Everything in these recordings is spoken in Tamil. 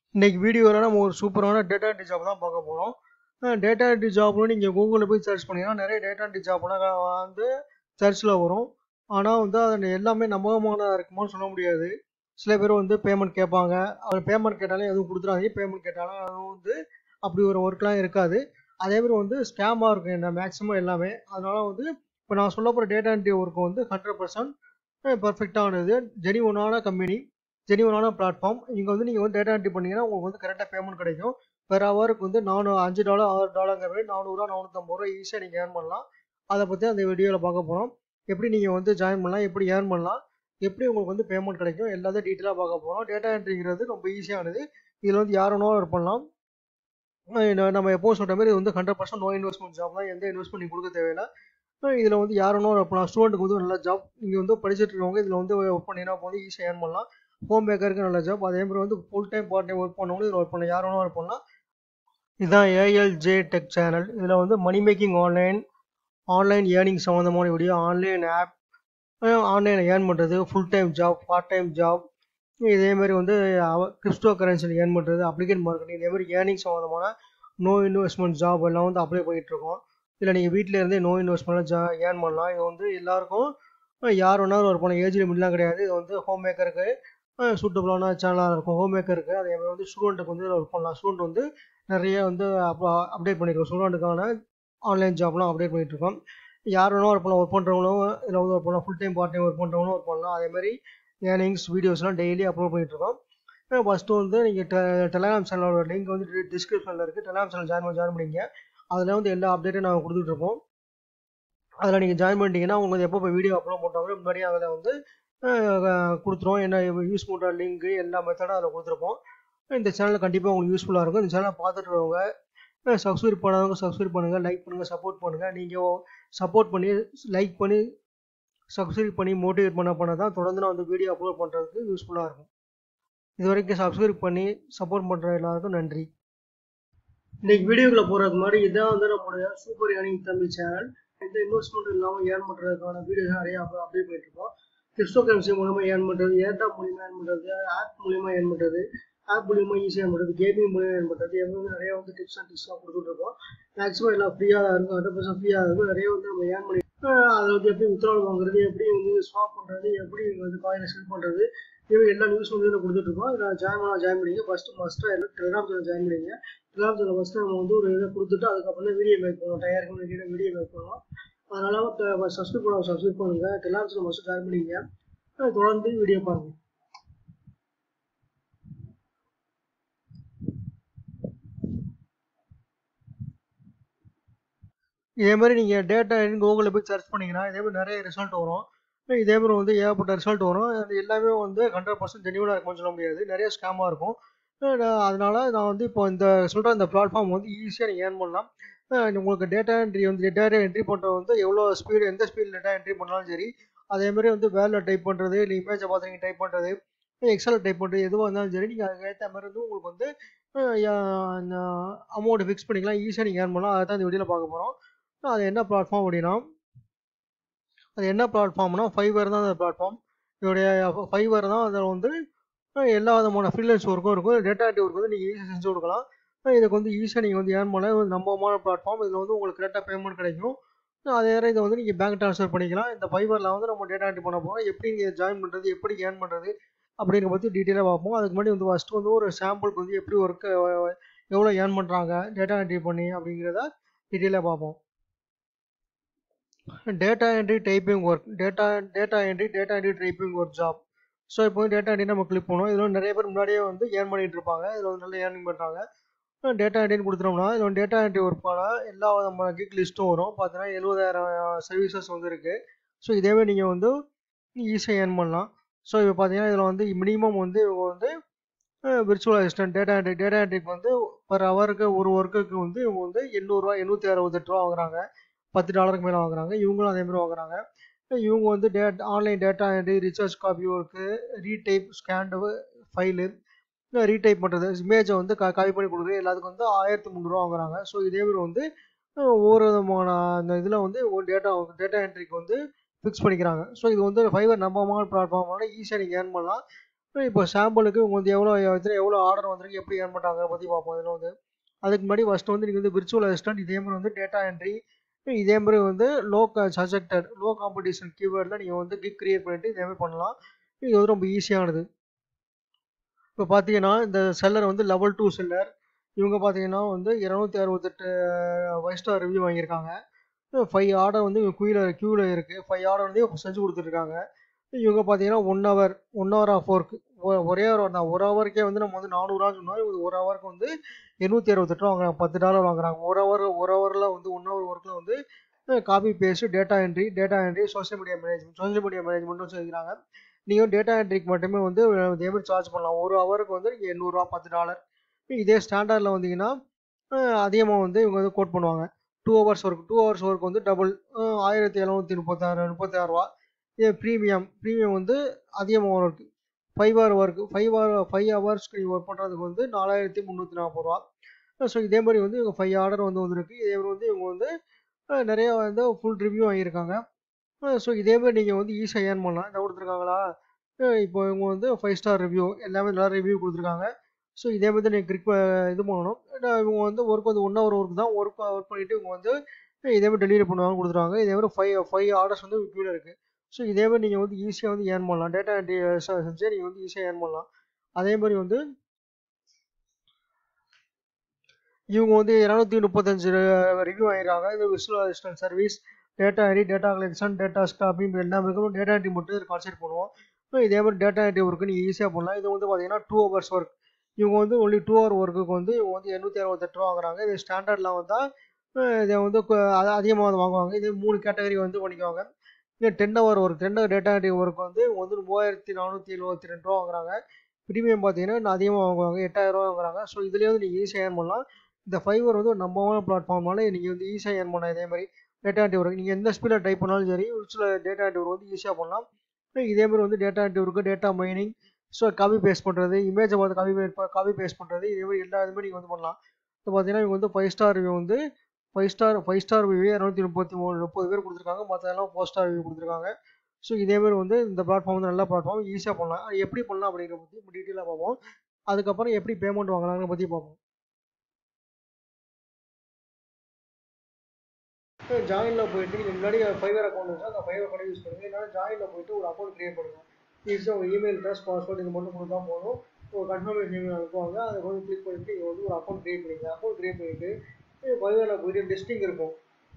இன்னைக்கு வீடியோவில் நம்ம ஒரு சூப்பரான டேட்டா என்ட்ரி ஜாப் தான் பார்க்க போகிறோம் டேட்டா என்ட்ரி ஜாப்னு நீங்கள் கூகுளில் போய் சர்ச் பண்ணீங்கன்னா நிறைய டேட்டா என்ட்ரி ஜாப்லாம் வந்து சர்ச்சில் வரும் ஆனால் வந்து அது எல்லாமே நம்பகமான இருக்குமோன்னு சொல்ல முடியாது சில பேர் வந்து பேமெண்ட் கேட்பாங்க அவர் பேமெண்ட் கேட்டாலும் எதுவும் கொடுத்துறாங்க பேமெண்ட் கேட்டாலும் அதுவும் வந்து அப்படி ஒரு ஒர்க்லாம் இருக்காது அதே மாதிரி வந்து ஸ்கேமாக இருக்கும் என்ன மேக்ஸிமம் எல்லாமே அதனால வந்து இப்போ நான் சொல்ல போகிற டேட்டா என்ட்ரி ஒர்க் வந்து ஹண்ட்ரட் பர்சன்ட் பர்ஃபெக்டானது ஜெனிவனான கம்பெனி ஜெனிவனான பிளாட்ஃபார்ம் இங்கே வந்து நீங்கள் வந்து டேட்டா என்ட்ரி பண்ணீங்கன்னா உங்களுக்கு வந்து கரெக்டாக பேமெண்ட் கிடைக்கும் பெர் ஹவருக்கு வந்து நானூறு அஞ்சு டாலர் ஆறு டாலருங்கிற மாதிரி நானூறுரூவா நானூற்றம்பது ரூபா ஈஸியாக நீங்கள் ஏர்ன் பண்ணலாம் அதை பற்றி அந்த வீடியோவில் பார்க்க போகிறோம் எப்படி நீங்கள் வந்து ஜாயின் பண்ணலாம் எப்படி ஏர்ன் பண்ணலாம் எப்படி உங்களுக்கு வந்து பேமெண்ட் கிடைக்கும் எல்லாத்தையும் டீட்டெயிலாக பார்க்க போகிறோம் டேட்டா என்ட்ரிங்கிறது ரொம்ப ஈஸியானது இதில் வந்து யார் வேணாலும் ஒர்க் பண்ணலாம் நம்ம எப்போ சொல்கிற மாதிரி இது வந்து hundred percent no investment job தான் எந்த இன்வெஸ்ட்மெண்ட் நீங்கள் கொடுக்க தேவையில்லை இதில் வந்து யார் வேணாலும் ஒர்க் பண்ணலாம் ஸ்டூடெண்ட்டுக்கு வந்து நல்ல ஜாப் நீங்கள் வந்து படிச்சுட்டு இருக்கவங்க இதில் வந்து ஒர்க் பண்ணிங்கன்னா வந்து ஈஸியாக ஏர்ன் பண்ணலாம் ஹோம் மேக்கருக்கு நல்ல ஜாப் அதே மாதிரி வந்து full time part time work பண்ணவங்களும் இதில் ஒர்க் பண்ணலாம் யார் வேணாலும் ஒர்க் பண்ணலாம் இதுதான் ஏஎல்ஜே டெக் சேனல் இதில் வந்து money making online online earning சம்மந்தமான வீடியோ ஆன்லைன் ஆப் ஆன்லைனில் ஏர்ன் பண்ணுறது full time job part time job இதே மாதிரி வந்து கிறிஸ்டோ கரன்சியில் ஏர்ன் பண்ணுறது அப்ளிகேட் மார்க்கெட்டிங் இதே மாதிரி ஏர்னிங் சம்மந்தமான நோ இன்வெஸ்ட்மெண்ட் ஜாப் எல்லாம் வந்து அப்ளை பண்ணிகிட்ருக்கோம் இல்லை நீங்கள் வீட்டில் இருந்தே நோ இன்வெஸ்ட்மெண்ட்லாம் ஜா ஏர்ன் பண்ணலாம் இது வந்து எல்லாருக்கும் யார் வேணாலும் ஒர்க் பண்ணலாம் ஏஜ் லிமிட்லாம் கிடையாது இது வந்து ஹோம் மேக்கருக்கு சூட்டபுளான சேனலாக இருக்கும் ஹோம் மேக்கருக்கு அதே மாதிரி வந்து ஸ்டூடெண்ட்டுக்கு வந்து ஒர்க் பண்ணலாம் ஸ்டூடெண்ட் வந்து நிறைய வந்து அப்டேட் பண்ணியிருக்கோம் ஸ்டூடெண்ட்டுக்கான ஆன்லைன் ஜாப்லாம் அப்டேட் பண்ணிகிட்ருக்கோம் யார் வேணாலும் ஒர்க் பண்ணலாம் ஒர்க் பண்ணுறவங்களும் இதில் வந்து ஒர்க் பண்ணலாம் full time part time work பண்ணுறவங்களும் ஒர்க் பண்ணலாம் அதே மாதிரி ஏர்னிங்ஸ் வீடியோஸ்லாம் டெய்லி அப்லோட் பண்ணிகிட்ருக்கோம் ஃபஸ்ட்டு வந்து நீங்கள் டெ டெலகிராம் சேனலோட லிங்க் வந்து டிஸ்கிரிப்ஷனில் இருக்குது டெலகிராம் சேனல் ஜாயின் பண்ணி ஜாயின் பண்ணிங்க அதில் வந்து எல்லா அப்டேட்டும் நாங்கள் கொடுத்துட்ருப்போம் அதில் நீங்கள் ஜாயின் பண்ணிட்டீங்கன்னா உங்களுக்கு எப்போ இப்போ வீடியோ அப்லோட் பண்ணுறாங்களோ முன்னாடியே அதில் வந்து கொடுத்துருவோம் என்ன யூஸ் பண்ணுற லிங்க்கு எல்லா மெத்தடும் அதில் கொடுத்துருப்போம் இந்த சேனல் கண்டிப்பாக உங்களுக்கு யூஸ்ஃபுல்லாக இருக்கும் இந்த சேனலை பார்த்துட்டு இருக்கவங்க சப்ஸ்கிரைப் பண்ணாதவங்க சப்ஸ்கிரைப் பண்ணுங்கள் லைக் பண்ணுங்கள் சப்போர்ட் பண்ணுங்கள் நீங்கள் சப்போர்ட் பண்ணி லைக் பண்ணி சப்ஸ்கிரைப் பண்ணி மோட்டிவேட் பண்ண பண்ண தான் தொடர்ந்து நான் வந்து வீடியோ அப்லோட் பண்ணுறதுக்கு யூஸ்ஃபுல்லாக இருக்கும் இது வரைக்கும் சப்ஸ்கிரைப் பண்ணி சப்போர்ட் பண்ணுற எல்லாருக்கும் நன்றி இன்னைக்கு வீடியோக்குள்ள போகிறதுக்கு முன்னாடி இதான் வந்து நம்மளுடைய சூப்பர் ஏர்னிங் தமிழ் சேனல் எந்த இன்வெஸ்ட்மெண்ட் இல்லாமல் ஏர்ன் பண்ணுறதுக்கான வீடியோஸ் நிறைய அப்டேட் பண்ணிட்டு இருக்கோம் கிறிஸ்டோ கரன்சி மூலமாக ஏர்ன் பண்ணுறது ஏர்டாப் மூலியமாக ஏர்ன் பண்ணுறது ஆப் மூலியமாக ஏர்ன் பண்ணுறது ஆப் மூலியமாக ஈஸியாக ஏர்ன் பண்ணுறது கேமிங் மூலியமாக ஏர்ன் பண்ணுறது எப்பவுமே நிறைய வந்து டிப்ஸ் அண்ட் டிப்ஸ்லாம் கொடுத்துட்ருக்கோம் மேக்ஸிமம் எல்லாம் ஃப்ரீயாக தான் இருக்கும் ஹண்ட்ரட் பர்சன்ட் ஃப்ரீயாக இருக்கும் நிறைய வந்து நம்ம ஏர்ன் பண்ணி அதை வந்து எப்படி வித்ரால் வாங்குறது எப்படி வந்து ஸ்வாப் பண்ணுறது எப்படி வந்து காயினை செல் பண்ணுறது இவங்க எல்லா நியூஸ் வந்து இதில் கொடுத்துட்ருக்கோம் இதில் ஜாயின் பண்ண ஜாயின் பண்ணிங்க ஃபஸ்ட்டு மஸ்ட்டாக எல்லாம் டெலிகிராம் சேனல் ஜாயின் பண்ணிங்க டெலிகிராம் சேனல் ஃபஸ்ட்டு நம்ம வந்து ஒரு இதை கொடுத்துட்டு அதுக்கப்புறம் தான் வீடியோ மேக் பண்ணுவோம் டயருக்கு வீடியோ மேக் பண்ணுவோம் அதனால் சப்ஸ்கிரைப் பண்ண சப்ஸ்கிரைப் பண்ணுங்கள் டெலிகிராம் சேனல் ஃபஸ்ட்டு ஜாயின் பண்ணிங்க தொடர்ந்து வீடியோ பாருங்கள் இதே மாதிரி நீங்கள் டேட்டா கூகுளில் போய் சர்ச் பண்ணிங்கன்னா இதே மாதிரி நிறைய ரிசல்ட் வரும் இதே மாதிரி வந்து ஏகப்பட்ட ரிசல்ட் வரும் அது எல்லாமே வந்து ஹண்ட்ரட் பர்சன்ட் ஜெனியூனாக இருக்கும்னு சொல்ல முடியாது நிறைய ஸ்கேமாக இருக்கும் அதனால நான் வந்து இப்போ இந்த சொல்கிற இந்த பிளாட்ஃபார்ம் வந்து ஈஸியாக நீங்கள் ஏர்ன் பண்ணலாம் உங்களுக்கு டேட்டா என்ட்ரி வந்து டேட்டா என்ட்ரி பண்ணுறது வந்து எவ்வளோ ஸ்பீடு எந்த ஸ்பீடில் டேட்டா என்ட்ரி பண்ணாலும் சரி அதே மாதிரி வந்து வேலில் டைப் பண்ணுறது இல்லை இமேஜை பார்த்து நீங்கள் டைப் பண்ணுறது எக்ஸலில் டைப் பண்ணுறது எதுவாக இருந்தாலும் சரி நீங்கள் அதுக்கு ஏற்ற மாதிரி வந்து உங்களுக்கு வந்து அமௌண்ட் ஃபிக்ஸ் பண்ணிக்கலாம் ஈஸியாக நீங்கள் ஏர்ன் பண்ணலாம் அதை தான் இந்த வீடியோவில் பார்க்க போகிறோம் அது என்ன பிளாட்ஃபார்ம் அப்படின்னா அது என்ன பிளாட்ஃபார்ம்னா ஃபைவர் தான் அந்த பிளாட்ஃபார்ம் இதோடைய ஃபைவர் தான் அதில் வந்து எல்லா விதமான ஃப்ரீலான்ஸ் ஒர்க்கும் இருக்கும் டேட்டா என்ட்ரி ஒர்க் வந்து நீங்கள் ஈஸியாக செஞ்சு கொடுக்கலாம் இதுக்கு வந்து ஈஸியாக நீங்கள் வந்து ஏர்ன் பண்ண நம்பமான பிளாட்ஃபார்ம் இதில் வந்து உங்களுக்கு கரெக்டாக பேமெண்ட் கிடைக்கும் அதே நேரம் இதை வந்து நீங்கள் பேங்க் ட்ரான்ஸ்ஃபர் பண்ணிக்கலாம் இந்த ஃபைவரில் வந்து நம்ம டேட்டா என்ட்ரி பண்ண போகிறோம் எப்படி நீங்கள் ஜாயின் பண்ணுறது எப்படி ஏர்ன் பண்ணுறது அப்படிங்கிற பற்றி டீட்டெயிலாக பார்ப்போம் அதுக்கு முன்னாடி வந்து ஃபஸ்ட்டு வந்து ஒரு சாம்பிளுக்கு வந்து எப்படி ஒர்க்கு எவ்வளோ ஏர்ன் பண்ணுறாங்க டேட்டா என்ட்ரி பண்ணி அப்படிங்கிறத டீட்டெயிலாக பார்ப்போம் data entry typing work data data entry data entry typing work job so இப்போ வந்து டேட்டா என்ட்ரி நம்ம கிளிக் பண்ணுவோம் இதில் நிறைய பேர் முன்னாடியே வந்து ஏர்ன் பண்ணிட்டு இருப்பாங்க இதில் வந்து நல்லா ஏர்னிங் பண்ணுறாங்க டேட்டா என்ட்ரின்னு கொடுத்துட்டோம்னா இதில் டேட்டா என்ட்ரி ஒர்க்கான எல்லா நம்ம கிக் லிஸ்ட்டும் வரும் பார்த்தீங்கன்னா எழுபதாயிரம் சர்வீசஸ் வந்து இருக்குது ஸோ இதேவே நீங்கள் வந்து ஈஸியாக ஏர்ன் பண்ணலாம் ஸோ இப்போ பார்த்தீங்கன்னா இதில் வந்து மினிமம் வந்து இவங்க வந்து virtual assistant data entry data என்ட்ரிக்கு வந்து பர் ஹவருக்கு ஒரு ஒர்க்குக்கு வந்து இவங்க வந்து எண்ணூறுரூவா எண்ணூற்றி அறுபத்தெட்டு ரூபா வாங்குறாங்க பத்து டாலருக்கு மேலே வாங்குறாங்க இவங்களும் அதே மாதிரி வாங்குறாங்க இவங்க வந்து date online data entry recharge copy work retype scanned file retype பண்ணுறது இமேஜை வந்து கா காப்பி பண்ணி கொடுக்குறது எல்லாத்துக்கும் வந்து ஆயிரத்தி முந்நூறுரூவா வாங்குறாங்க ஸோ இதே மாதிரி வந்து ஒவ்வொரு விதமான அந்த இதில் வந்து டேட்டா டேட்டா என்ட்ரிக்கு வந்து ஃபிக்ஸ் பண்ணிக்கிறாங்க ஸோ இது வந்து ஃபைவர் நம்பமான பிளாட்ஃபார்ம்னால ஈஸியாக நீங்கள் ஏர்ன் பண்ணலாம் இப்போ சாம்பிளுக்கு உங்க வந்து எவ்வளோ எத்தனை எவ்வளோ ஆர்டர் வந்திருக்கு எப்படி ஏர்ன் பண்ணுறாங்க பற்றி பார்ப்போம் இதில் வந்து அதுக்கு முன்னாடி ஃபஸ்ட்டு வந்து நீங்கள் வந்து விர்ச்சுவல் அசிஸ்டன்ட் இதே மாதிரி வந்து டேட்டா என்ட்ரி இதே மாதிரி வந்து லோ சஜெக்டட் லோ காம்படிஷன் கீவேர்டில் நீங்கள் வந்து கிக் கிரியேட் பண்ணிட்டு இதே மாதிரி பண்ணலாம் இது வந்து ரொம்ப ஈஸியானது இப்போ பார்த்தீங்கன்னா இந்த செல்லர் வந்து லெவல் டூ செல்லர் இவங்க பார்த்தீங்கன்னா வந்து இரநூத்தி அறுபத்தெட்டு ஃபைவ் ஸ்டார் ரிவ்யூ வாங்கியிருக்காங்க ஃபைவ் ஆர்டர் வந்து இவங்க க்யூவில் க்யூவில் இருக்குது ஃபைவ் ஆர்டர் வந்து இவங்க செஞ்சு கொடுத்துருக்காங்க இவங்க பார்த்தீங்கன்னா one hour one hour of work ஒரே ஒரு தான் ஒரு ஹவருக்கே வந்து நம்ம வந்து நானூறுரூவா சொன்னோம் இவங்க ஒரு ஹவருக்கு வந்து எண்ணூற்றி அறுபத்தெட்டு ரூபா வாங்குறாங்க பத்து டாலர் வாங்குறாங்க ஒரு ஹவர் ஒரு ஹவரில் வந்து ஒன் ஹவர் ஒர்க்கில் வந்து copy paste data entry data entry social media management social media மேனேஜ்மெண்ட்டும் செய்கிறாங்க நீங்கள் டேட்டா என்ட்ரிக்கு மட்டுமே வந்து இதே மாதிரி சார்ஜ் பண்ணலாம் ஒரு ஹவருக்கு வந்து நீங்கள் எண்ணூறுரூவா பத்து டாலர் இதே ஸ்டாண்டர்டில் வந்தீங்கன்னா அதிகமாக வந்து இவங்க வந்து கோட் பண்ணுவாங்க two hours work two hours work வந்து டபுள் ஆயிரத்தி எழுநூற்றி முப்பத்தாறு முப்பத்தாறுரூவா இதே ப்ரீமியம் ப்ரீமியம் வந்து அதிகமாக work five hour work five hour five ஹவர்ஸ்க்கு நீங்கள் ஒர்க் பண்ணுறதுக்கு வந்து நாலாயிரத்தி முந்நூற்றி நாற்பது ரூபா ஸோ இதே மாதிரி வந்து இவங்க ஃபைவ் ஆர்டர் வந்து வந்திருக்கு இதே மாதிரி வந்து இவங்க வந்து நிறையா வந்து ஃபுல் ரிவ்யூ வாங்கியிருக்காங்க ஸோ இதே மாதிரி நீங்கள் வந்து ஈஸியாக ஏர்ன் பண்ணலாம் என்ன கொடுத்துருக்காங்களா இப்போ இவங்க வந்து ஃபைவ் ஸ்டார் ரிவ்யூ எல்லாமே நல்லா ரிவ்யூ கொடுத்துருக்காங்க ஸோ இதே மாதிரி நீங்கள் கிளிக் இது பண்ணணும் இவங்க வந்து ஒர்க் வந்து ஒன் ஹவர் ஒர்க் தான் ஒர்க் ஒர்க் பண்ணிவிட்டு இவங்க வந்து இதே மாதிரி டெலிவரி பண்ணுவாங்க கொடுத்துருவாங்க இதே மாதிரி ஃபைவ் ஃபைவ் ஆர்டர்ஸ் வந்து கீழே இருக்குது ஸோ இதே மாதிரி நீங்கள் வந்து ஈஸியாக வந்து ஏர்ன் பண்ணலாம் டேட்டா என்ட்ரி செஞ்சு நீங்கள் வந்து ஈஸியாக ஏர்ன் பண்ணலாம் அதே மாதிரி வந்து இவங்க வந்து இரநூத்தி முப்பத்தஞ்சு ரிவ்யூ ஆகிருக்காங்க இது visual assistant service data entry data collection data stopping எல்லாமே இருக்கும் டேட்டா என்ட்ரி மட்டும் இது கான்சென்ட் பண்ணுவோம் இதே மாதிரி டேட்டா என்ட்ரி ஒர்க்கு நீங்கள் ஈஸியாக பண்ணலாம் இது வந்து பார்த்தீங்கன்னா டூ ஹவர்ஸ் ஒர்க் இவங்க வந்து ஒன்லி டூ ஹவர் ஒர்க்குக்கு வந்து இவங்க வந்து எண்ணூற்றி அறுபத்தெட்டு ரூபா வாங்குறாங்க இது ஸ்டாண்டர்டில் வந்தால் இதை வந்து அதிகமாக வந்து வாங்குவாங்க இது மூணு கேட்டகரி வந்து பண்ணிக்குவாங்க இது ten hour work ten hour data entry work வந்து வந்து மூவாயிரத்தி நானூற்றி எழுபத்தி ரெண்டு ரூபா வாங்குறாங்க ப்ரீமியம் பார்த்தீங்கன்னா இன்னும் அதிகமாக வாங்குவாங்க எட்டாயிரம் ரூபா வாங்குறாங்க ஸோ இதுலேயே வந்து நீங்கள் ஈஸியாக ஏர்ன் பண்ணலாம் இந்த ஃபைவர் வந்து ஒரு நம்பமான பிளாட்ஃபார்ம்னால நீங்கள் வந்து ஈஸியாக ஏர்ன் பண்ணலாம் இதே மாதிரி டேட்டா என்ட்ரி ஒர்க் நீங்கள் எந்த ஸ்பீடில் டைப் பண்ணாலும் சரி ஒரு சில டேட்டா என்ட்ரி ஒர்க் வந்து ஈஸியாக பண்ணலாம் இதே மாதிரி வந்து data entry work data mining so copy paste பண்ணுறது இமேஜை பார்த்து காப்பி காப்பி பேஸ்ட் பண்ணுறது இதே மாதிரி எல்லா இதுவுமே நீங்கள் வந்து பண்ணலாம் இப்போ பார்த்தீங்கன்னா இவங்க வந்து ஃபைவ் ஸ்டார் ரிவ்யூ வந்து five star five star review இரநூத்தி முப்பத்தி மூணு முப்பது பேர் கொடுத்துருக்காங்க மற்றதெல்லாம் ஃபோர் ஸ்டார் ரிவ்யூ கொடுத்துருக்காங்க ஸோ இதே மாதிரி வந்து இந்த பிளாட்ஃபார்ம் வந்து நல்ல பிளாட்ஃபார்ம் ஈஸியாக பண்ணலாம் அது எப்படி பண்ணலாம் அப்படிங்கிற பற்றி இப்போ டீட்டெயிலாக பார்ப்போம் அதுக்கப்புறம் எப்படி பேமெண்ட் வாங்கலாம்னு பற்றி பார்ப்போம் ஜாயினில் போயிட்டு நீங்கள் முன்னாடி ஃபைவர் அக்கௌண்ட் வச்சா அந்த ஃபைவர் அக்கௌண்ட் யூஸ் பண்ணுங்கள் இல்லைனா ஜாயினில் போயிட்டு ஒரு அக்கௌண்ட் க்ரியேட் பண்ணுங்கள் ஈஸியாக உங்கள் இமெயில் அட்ரஸ் பாஸ்வேர்டு இது மட்டும் கொடுத்தா போதும் ஒரு கன்ஃபர்மேஷன் இமெயில் அனுப்புவாங்க அதை வந்து கிளிக் பண்ணிட்டு நீங்கள் வந்து ஒரு அக்கௌண்ட் க்ரியேட் பண்ணிங்க அக்கௌண்ட் க்ரியேட் பண்ணிவிட்டு ஃபைவரில் போயிட்டு லிஸ்டிங் இருக்கும்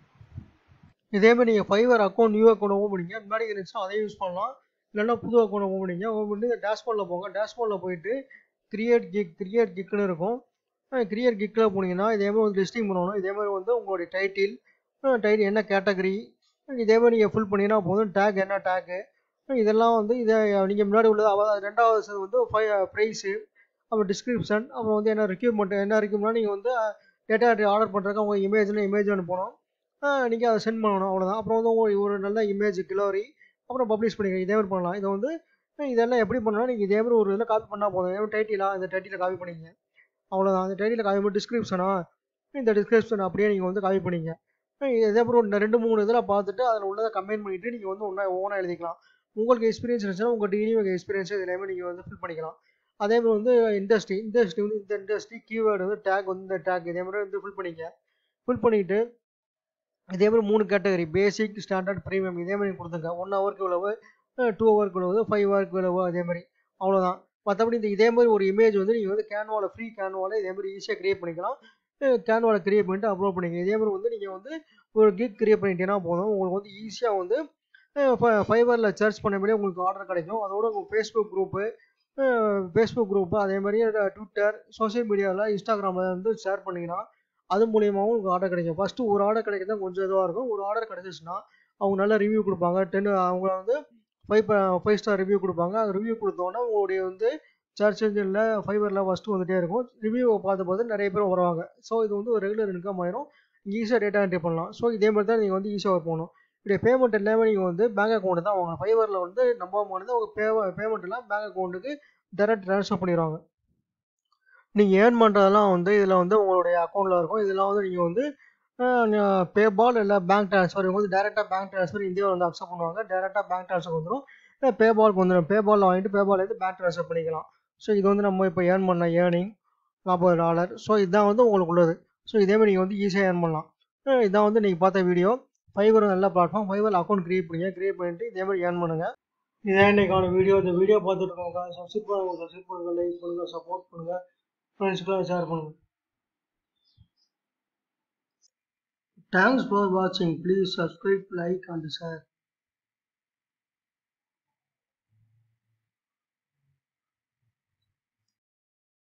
இதே மாதிரி நீங்கள் Fiverr account new account open பண்ணிங்க முன்னாடி இருந்துச்சுன்னா அதை யூஸ் பண்ணலாம் இல்லைன்னா புது அக்கௌண்ட் ஓப்பன் பண்ணிங்க ஓப்பன் பண்ணி இந்த டேஷ்போர்டில் போங்க டேஷ்போர்டில் போயிட்டு கிரியேட் கிக் கிரியேட் கிக்னு இருக்கும் கிரியேட் கிக்கில் போனீங்கன்னா இதே மாதிரி வந்து லிஸ்டிங் பண்ணணும் இதே மாதிரி வந்து உங்களுடைய டைட்டில் டைட்டில் என்ன கேட்டகரி இதே மாதிரி நீங்கள் ஃபில் பண்ணிங்கன்னா போதும் டேக் என்ன டேக்கு இதெல்லாம் வந்து இதை நீங்கள் முன்னாடி உள்ளது அவ ரெண்டாவது வந்து ஃபை ப்ரைஸு அப்புறம் டிஸ்கிரிப்ஷன் அப்புறம் வந்து என்ன ரெக்யூப்மெண்ட் என்ன ரெக்யூப்மெண்ட் நீங்கள் வந்து டேட்டா ஆர்டர் பண்ணுறதுக்கு உங்கள் இமேஜ்னு இமேஜ் அனுப்பணும் நீங்கள் அதை சென்ட் பண்ணணும் அவ்வளோதான் அப்புறம் வந்து உங்கள் ஒரு நல்ல இமேஜ் கிலோரி அப்புறம் பப்ளிஷ் பண்ணிக்க இதே மாதிரி பண்ணலாம் இதை வந்து இதெல்லாம் எப்படி பண்ணலாம் நீங்கள் இதே மாதிரி ஒரு இதில் காப்பி பண்ணால் போதும் இதே மாதிரி டைட்டிலாக இந்த டைட்டில் காப்பி பண்ணிங்க அவ்வளோதான் அந்த டைட்டில் காப்பி பண்ணி டிஸ்கிரிப்ஷனா இந்த டிஸ்கிரிப்ஷன் அப்படியே நீங்கள் வந்து காப்பி பண்ணிங்க இதே மாதிரி ஒரு ரெண்டு மூணு இதில் பார்த்துட்டு அதில் உள்ளதை கம்பைன் பண்ணிவிட்டு நீங்கள் வந்து ஒன்றா ஓனாக எழுதிக்கலாம் உங்களுக்கு எக்ஸ்பீரியன்ஸ் இருந்துச்சுன்னா உங்கள் டிகிரி உங்கள் எக்ஸ்பீரியன்ஸ் இது எல்லாமே நீங்கள் வந்து ஃபில் பண்ணிக்கலாம் அதே மாதிரி வந்து இண்டஸ்ட்ரி இண்டஸ்ட்ரி வந்து இந்த இண்டஸ்ட்ரி கீவேர்டு வந்து டேக் வந்து இந்த டேக் இதே மாதிரி வந்து ஃபில் பண்ணிக்க ஃபில் பண்ணிவிட்டு இதே மாதிரி மூணு கேட்டகரி பேசிக் ஸ்டாண்டர்ட் ப்ரீமியம் இதே மாதிரி கொடுத்துங்க ஒன் ஹவருக்கு இவ்வளவு டூ ஹவருக்கு இவ்வளவு ஃபைவ் ஹவருக்கு இவ்வளவு அதே மாதிரி அவ்வளோதான் மற்றபடி இந்த இதே மாதிரி ஒரு இமேஜ் வந்து நீங்கள் வந்து கேன்வாவில் ஃப்ரீ கேன்வாவில் இதே மாதிரி ஈஸியாக க்ரியேட் பண்ணிக்கலாம் கேன்வாவில் க்ரியேட் பண்ணிட்டு அப்லோட் பண்ணிங்க இதே மாதிரி வந்து நீங்கள் வந்து ஒரு கிக் க்ரியேட் பண்ணிட்டீங்கன்னா போதும் உங்களுக்கு வந்து ஈஸியாக வந்து ஃபைபரில் சர்ச் பண்ணபடியே உங்களுக்கு ஆர்டர் கிடைக்கும் அதோட உங்கள் ஃபேஸ்புக் குரூப்பு ஃபேஸ்புக் குரூப்பு அதே மாதிரி ட்விட்டர் சோஷியல் மீடியாவில் இன்ஸ்டாகிராமில் வந்து ஷேர் பண்ணிங்கன்னா அது மூலியமாகவும் உங்களுக்கு ஆர்டர் கிடைக்கும் ஃபஸ்ட்டு ஒரு ஆர்டர் கிடைக்கிறது கொஞ்சம் இதுவாக இருக்கும் ஒரு ஆர்டர் கிடைச்சிச்சுன்னா அவங்க நல்ல ரிவ்யூ கொடுப்பாங்க டென் அவங்க வந்து ஃபைவ் ஃபைவ் ஸ்டார் ரிவ்யூ கொடுப்பாங்க அது ரிவ்யூ கொடுத்தோன்னா உங்களுடைய வந்து சர்ச் இன்ஜினில் ஃபைபரில் ஃபஸ்ட்டு வந்துகிட்டே இருக்கும் ரிவ்யூவை பார்த்து பார்த்து நிறைய பேர் வருவாங்க ஸோ இது வந்து ஒரு ரெகுலர் இன்கம் ஆயிரும் ஈஸியாக டேட்டா என்ட்ரி பண்ணலாம் ஸோ இதே மாதிரி தான் நீங்கள் வந்து ஈஸியாக ஒர்க் பண்ணணும் இப்படி பேமெண்ட் எல்லாமே நீங்கள் வந்து பேங்க் அக்கௌண்ட் தான் வாங்கணும் ஃபைபரில் வந்து நம்பாமல் உங்கள் பே பேமெண்ட் எல்லாம் பேங்க் அக்கௌண்ட்டுக்கு டேரெக்ட் ட்ரான்ஸ்ஃபர் பண்ணிடுவாங்க நீங்கள் ஏர்ன் பண்ணுறதெல்லாம் வந்து இதில் வந்து உங்களுடைய அக்கௌண்ட்டில் இருக்கும் இதெல்லாம் வந்து நீங்கள் வந்து பேபால் இல்லை பேங்க் ட்ரான்ஸ்ஃபர் இவங்க வந்து டேரெக்டாக பேங்க் ட்ரான்ஸ்ஃபர் இந்தியாவில் வந்து அக்செப்ட் பண்ணுவாங்க டேரெக்டாக பேங்க் ட்ரான்ஸ்ஃபர் வந்துடும் பேபாலுக்கு வந்துடும் பேபாலில் வாங்கிட்டு பேபாலேருந்து பேங்க் ட்ரான்ஸ்ஃபர் பண்ணிக்கலாம் ஸோ இது வந்து நம்ம இப்போ ஏர்ன் பண்ண ஏர்னிங் நாற்பது டாலர் ஸோ இதுதான் வந்து உங்களுக்கு உள்ளது ஸோ இதேமாதிரி நீங்கள் வந்து ஈஸியாக ஏர்ன் பண்ணலாம் அஹ் இதான் வந்து நீங்கள் பார்த்த வீடியோ ஃபைவர் நல்ல பிளாட்ஃபார்ம் ஃபைவர் அக்கௌண்ட் கிரியேட் பண்ணுங்க கிரியேட் பண்ணிட்டு இதேமாதிரி ஏர்ன் பண்ணுங்கள் இதான் இன்னைக்கான வீடியோ இந்த வீடியோ பார்த்துட்டு இருக்கவங்க சப்ஸ்கிரைப் பண்ணுங்க சப்ஸ்கிரைப் பண்ணுங்க லைக் பண்ணுங்க சப்போர்ட் பண்ணுங்க ஃப்ரெண்ட்ஸ்க்குலாம் ஷேர் பண்ணுங்க தேங்க்ஸ் ஃபார் வாட்சிங் please subscribe like and share